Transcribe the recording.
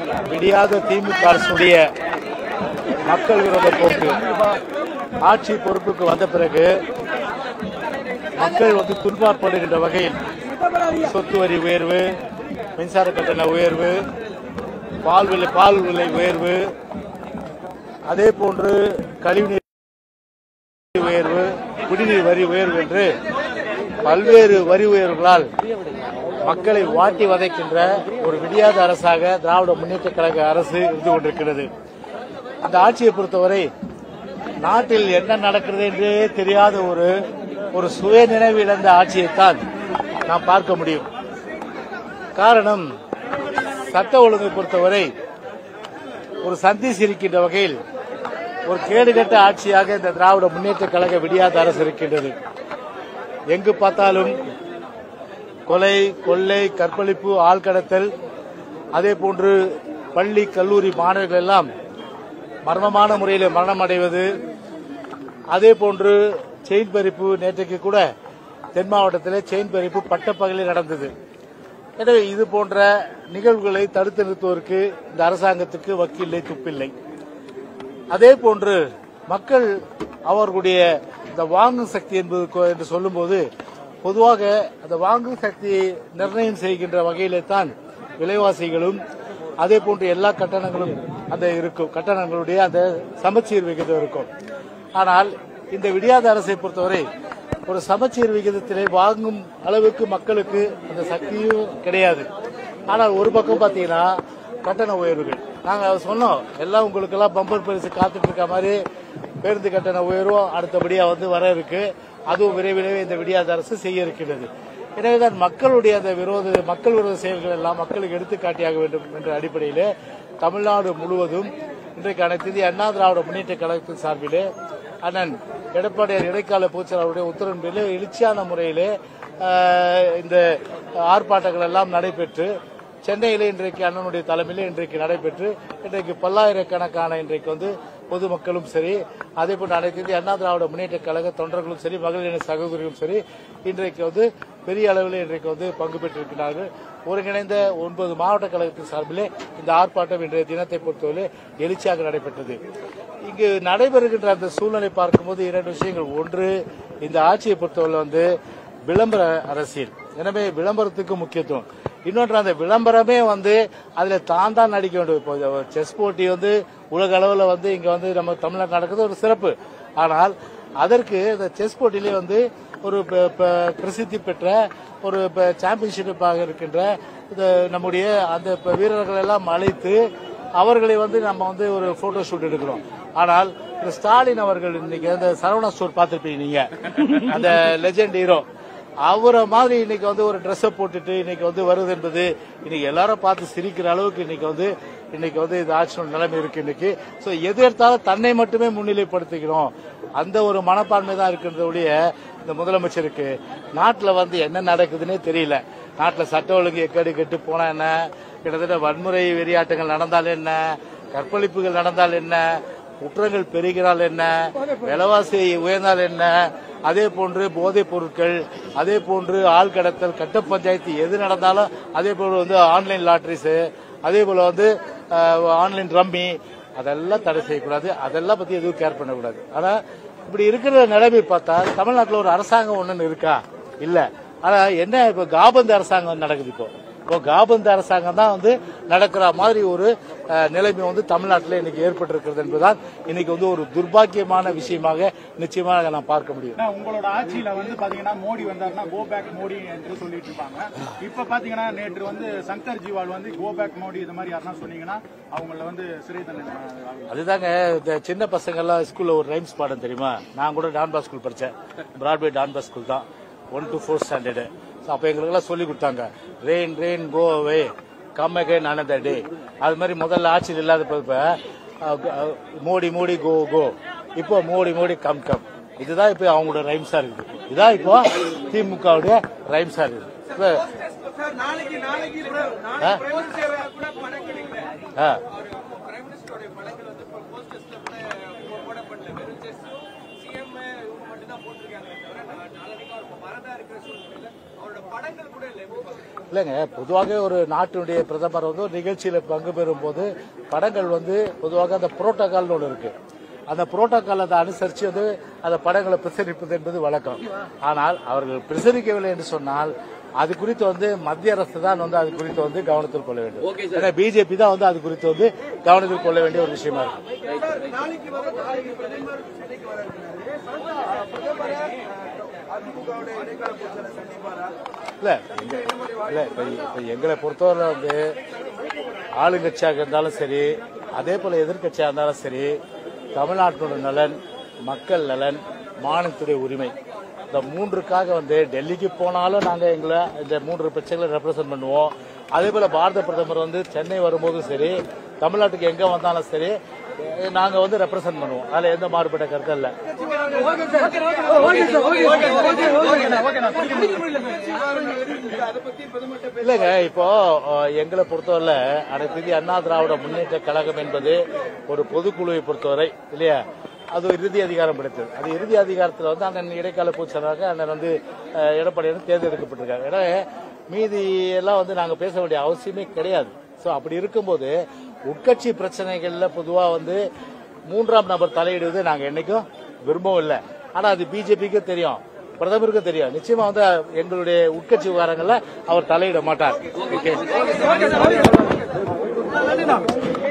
விடியாத திமுக அரசுடைய மக்கள் விரோத போக்கு ஆட்சி பொறுப்புக்கு வந்த பிறகு மக்கள் வந்து துன்பாப்படுகின்ற வகையில் சொத்து வரி உயர்வு மின்சார கட்டண உயர்வு பால் விலை பால் விலை உயர்வு அதே போன்று கழிவுநீர் உயர்வு குடிநீர் வரி உயர்வு என்று பல்வேறு வரி உயர்வுகளால் மக்களை வாட்டி வதைக்கின்ற ஒரு விடியாத அரசாக திராவிட முன்னேற்ற கழக அரசு இருந்து கொண்டிருக்கிறது அந்த ஆட்சியை பொறுத்தவரை நாட்டில் என்ன நடக்கிறது என்றே தெரியாத ஒரு ஒரு சுய நினைவு இழந்த ஆட்சியைத்தான் நாம் பார்க்க முடியும் காரணம் சட்ட ஒழுங்கை பொறுத்தவரை ஒரு சந்தி சிரிக்கின்ற வகையில் ஒரு கேடுகட்ட ஆட்சியாக இந்த திராவிட முன்னேற்ற கழக விடியாத அரசு இருக்கின்றது எங்கு பார்த்தாலும் கொலை கொள்ளை கற்பழிப்பு ஆள்கடத்தல் அதே போன்று பள்ளி கல்லூரி மாணவர்கள் எல்லாம் மர்மமான முறையில் மரணம் அடைவது அதே போன்று செயின் பறிப்பு நேற்றைக்கு கூட தென் மாவட்டத்தில் செயின் பறிப்பு பட்டப்பகலில் நடந்தது எனவே இது போன்ற நிகழ்வுகளை தடுத்து நிறுத்துவதற்கு இந்த அரசாங்கத்துக்கு வக்கில்லை துப்பில்லை அதே போன்று மக்கள் அவர்களுடைய இந்த வாங்கும் சக்தி என்பது கொ- என்று சொல்லும்போது பொதுவாக அந்த வாங்கும் சக்தியை நிர்ணயம் செய்கின்ற வகையிலே தான் விலைவாசிகளும் அதே போன்று எல்லா கட்டணங்களும் அந்த இருக்கும் கட்டணங்களுடைய அந்த சமச்சீர் விகிதம் இருக்கும் ஆனால் இந்த விடியாத அரசை பொறுத்தவரை ஒரு சமச்சீர் விகிதத்திலே வாங்கும் அளவுக்கு மக்களுக்கு அந்த சக்தியும் கிடையாது ஆனால் ஒரு பக்கம் பார்த்தீங்கன்னா கட்டண உயர்வுகள் நாங்க சொன்னோம் எல்லாம் உங்களுக்கு எல்லாம் பம்பர் பரிசு காத்துட்டு இருக்க மாதிரி பேருந்து கட்டண உயர்வும் அடுத்தபடியா வந்து வர இருக்கு அதுவும் விரைவிலேயே இந்த விடியாத அரசு செய்ய இருக்கிறது எனவேதான் மக்களுடைய அந்த விரோத மக்கள் விரோத செயல்கள் எல்லாம் மக்களுக்கு எடுத்துக்காட்டியாக வேண்டும் என்ற அடிப்படையிலே தமிழ்நாடு முழுவதும் இன்றைக்கு அனைத்து இந்திய அண்ணா திராவிட முன்னேற்ற கழகத்தின் சார்பிலே அண்ணன் எடப்பாடியார் இடைக்கால பொதுச்செயலாளருடைய உத்தரவின்படியிலே எழுச்சியான முறையிலே ஆஹ், இந்த ஆர்ப்பாட்டங்கள் எல்லாம் நடைபெற்று சென்னையிலே இன்றைக்கு அண்ணனுடைய தலைமையிலே இன்றைக்கு நடைபெற்று இன்றைக்கு பல்லாயிரக்கணக்கான இன்றைக்கு வந்து பொதுமக்களும் சரி அதே போன்று அனைத்து இந்திய அண்ணா திராவிட முன்னேற்ற கழக தொண்டர்களும் சரி மகளிர் சகோதரிகளும் சரி இன்றைக்கு வந்து பெரிய அளவில் இன்றைக்கு வந்து பங்கு பெற்றிருக்கிறார்கள் ஒருங்கிணைந்த ஒன்பது மாவட்ட கழகத்தின் சார்பிலே இந்த ஆர்ப்பாட்டம் இன்றைய தினத்தை பொறுத்தவரை எழுச்சியாக நடைபெற்றது இங்கு நடைபெறுகின்ற அந்த சூழ்நிலை பார்க்கும்போது இரண்டு விஷயங்கள் ஒன்று இந்த ஆட்சியை பொறுத்தவரை வந்து விளம்பர அரசியல் எனவே விளம்பரத்துக்கு முக்கியத்துவம் இன்னொன்று அந்த விளம்பரமே வந்து அதுல தான் தான் நடிக்க வேண்டும் இப்போ செஸ் போட்டி வந்து உலக அளவில் வந்து இங்க வந்து நம்ம தமிழ்நாட்டில் நடக்கிறது ஒரு சிறப்பு ஆனால் அதற்கு இந்த செஸ் போட்டியிலே வந்து ஒரு ப- ப- பிரசித்தி பெற்ற ஒரு சாம்பியன்ஷிப்பாக இருக்கின்ற இந்த நம்முடைய அந்த ப- வீரர்கள் எல்லாம் அழைத்து அவர்களை வந்து நம்ம வந்து ஒரு போட்டோ ஷூட் எடுக்கிறோம் ஆனால் திரு ஸ்டாலின் அவர்கள் இன்னைக்கு அந்த சரவணா ஸ்டோர் பார்த்திருப்பீங்க நீங்க அந்த லெஜெண்ட் ஹீரோ அவரை மாதிரி இன்னைக்கு வந்து ஒரு ட்ரெஸ்ஸை போட்டுட்டு இன்னைக்கு வந்து வருது என்பது இன்னைக்கு எல்லாரும் பார்த்து சிரிக்கிற அளவுக்கு இன்னைக்கு வந்து இன்னைக்கு வந்து இந்த ஆட்சியோட நிலைமை இருக்கு இன்னைக்கு சோ எது எடுத்தாலும் தன்னை மட்டுமே முன்னிலைப்படுத்திக்கிறோம் அந்த ஒரு மனப்பான்மை தான் இருக்கின்றத ஒழிய இந்த முதலமைச்சருக்கு நாட்டில் வந்து என்ன நடக்குதுன்னே தெரியல நாட்டில் சட்ட ஒழுங்கு எக்கேடு கெட்டு போனா என்ன கிட்டத்தட்ட வன்முறை வெறியாட்டங்கள் நடந்தால் என்ன கற்பழிப்புகள் நடந்தால் என்ன குற்றங்கள் பெருகினால் என்ன விலைவாசி உயர்ந்தால் என்ன அதே போன்று போதைப் பொருட்கள் அதே போன்று ஆள் கடத்தல் கட்ட பஞ்சாயத்து எது நடந்தாலும் அதே போல வந்து ஆன்லைன் லாட்டரிஸ் அதே போல வந்து ஆன்லைன் ரம்மி அதெல்லாம் தடை செய்யக்கூடாது அதெல்லாம் பத்தி எதுவும் கேர் பண்ணக்கூடாது ஆனா இப்படி இருக்கிற நிலைமை பார்த்தா தமிழ்நாட்டில் ஒரு அரசாங்கம் ஒண்ணுன்னு இருக்கா இல்ல ஆனா என்ன இப்ப காபந்து அரசாங்கம் நடக்குது இப்போ இப்போ காபந்து அரசாங்கம் தான் வந்து நடக்கிற மாதிரி ஒரு அஹ், நிலைமை வந்து தமிழ்நாட்டில் இன்னைக்கு ஏற்பட்டிருக்கிறது என்பதுதான் இன்னைக்கு வந்து ஒரு துர்பாக்கியமான விஷயமாக நிச்சயமாக நான் பார்க்க முடியும் ஆனா, உங்களோட ஆட்சியில வந்து பாத்தீங்கன்னா மோடி வந்தாருன்னா கோ பேக் மோடி என்று சொல்லிட்டு இருப்பாங்க இப்ப பாத்தீங்கன்னா நேற்று வந்து சங்கர் ஜிவால் வந்து கோ பேக் மோடி இது மாதிரி யாருன்னா சொன்னீங்கன்னா அவங்கள வந்து சிறை தண்டனை ஆகும். அதுதாங்க இந்த சின்ன பசங்க எல்லாம் ஸ்கூல்ல ஒரு ரைம்ஸ் பாடம் தெரியுமா நான் கூட டான்பா ஸ்கூல் படிச்சேன் பிராட்வே டான்பா ஸ்கூல் தான் ஒன் டு ஃபோர்த் ஸ்டாண்டர்டு அப்ப எங்களுக்கெல்லாம் சொல்லி கொடுத்தாங்க rain rain go away come again another day அது மாதிரி முதல்ல ஆட்சியில் இல்லாத இப்ப அஹ், அஹ், மோடி மோடி கோ கோ இப்போ மோடி மோடி கம் கம் இதுதான் இப்போ அவங்களோட ரைம்ஸா இருக்குது இதான் இப்போ திமுகவுடைய ரைம்ஸா இருக்குது இப்ப சார் நாளைக்கு நாளைக்கு பிர- ஆ? நாளைக்கு பிரைம் மினிஸ்டர் கூட படம் கிடைக்கிறேன் ஆ, பிரைம் மினிஸ்டருடைய படங்கள் வந்து இப்போ போஸ்டர்ஸ்ல கூட போ- போடப்படல வெறும் ஜஸ்ட் சிஎம் இவங்க மட்டும் தான் போட்டிருக்காங்க தவிர நா- நாளைக்கு அவர் வரதா இருக்கிற சூழ்நிலையில அவரோட படங்கள் கூட இல்லை எப்படி பாக்குறீங்க? இல்லைங்க பொதுவாக ஒரு நாட்டினுடைய பிரதமர் வந்து ஒரு நிகழ்ச்சியில பங்கு பெறும் போது படங்கள் வந்து பொதுவாக அந்த புரோட்டோகால்னு ஒன்று இருக்கு அந்த புரோட்டோகால் அதை அனுசரித்து வந்து அந்த படங்களை பிரசரிப்பது என்பது வழக்கம் ஆனால் அவர்கள் பிரசரிக்கவில்லை என்று சொன்னால் அது குறித்து வந்து மத்திய அரசு தான் வந்து அது குறித்து வந்து கவனத்தில் கொள்ள வேண்டும் ஏன்னா பிஜேபி தான் வந்து அது குறித்து வந்து கவனத்தில் கொள்ள வேண்டிய ஒரு விஷயமா இருக்கு நாளைக்கு வர நாளைக்கு பிரதமர் சென்னைக்கு வர இருக்கிறாரு பிரதமரை அதிமுகவுடைய இடைக்கால பொதுச்செயலர் சந்திப்பாரா இல்ல எங்க- இல்ல இப்ப இப்ப எங்களை பொறுத்தவரை வந்து ஆளுங்கட்சியாக இருந்தாலும் சரி அதே போல எதிர்க்கட்சியாக இருந்தாலும் சரி தமிழ்நாட்டோட நலன் மக்கள் நலன் மாநிலத்துடைய உரிமை இந்த மூன்றுக்காக வந்து டெல்லிக்கு போனாலும் நாங்க எங்களை இந்த மூன்று பிரச்சனைகளை ரெப்ரசென்ட் பண்ணுவோம் அதே போல பாரத பிரதமர் வந்து சென்னை வரும்போதும் சரி தமிழ்நாட்டுக்கு எங்க வந்தாலும் சரி அஹ் நாங்க வந்து ரெப்ரசென்ட் பண்ணுவோம் அதுல எந்த மாறுபட்ட கருத்தும் இல்லை அதை பத்தி பிரதமர்கிட்ட பேச இல்லைங்க இப்போ அஹ், எங்களை பொறுத்தவரை அனைத்து இந்திய அண்ணா திராவிட முன்னேற்ற கழகம் என்பது ஒரு பொதுக்குழுவை பொறுத்தவரை இல்லையா அது ஒரு இறுதி அதிகாரம் படைத்தது அது இறுதி அதிகாரத்தில் வந்து அண்ணன் இடைக்கால பூச்சராக அண்ணன் வந்து அஹ், எடப்பாடியார் தேர்ந்தெடுக்கப்பட்டிருக்காங்க ஏன்னா மீதி எல்லாம் வந்து நாங்கள் பேச வேண்டிய அவசியமே கிடையாது ஸோ அப்படி இருக்கும்போது உட்கட்சி பிரச்சனைகள்ல பொதுவாக வந்து மூன்றாம் நபர் தலையிடுவது நாங்கள் என்னைக்கும் விரும்பவும் இல்லை ஆனால் அது பிஜேபிக்கும் தெரியும் பிரதமருக்கும் தெரியும் நிச்சயமா வந்து எங்களுடைய உட்கட்சி விவகாரங்கள்ல அவர் தலையிட மாட்டார் ஓகே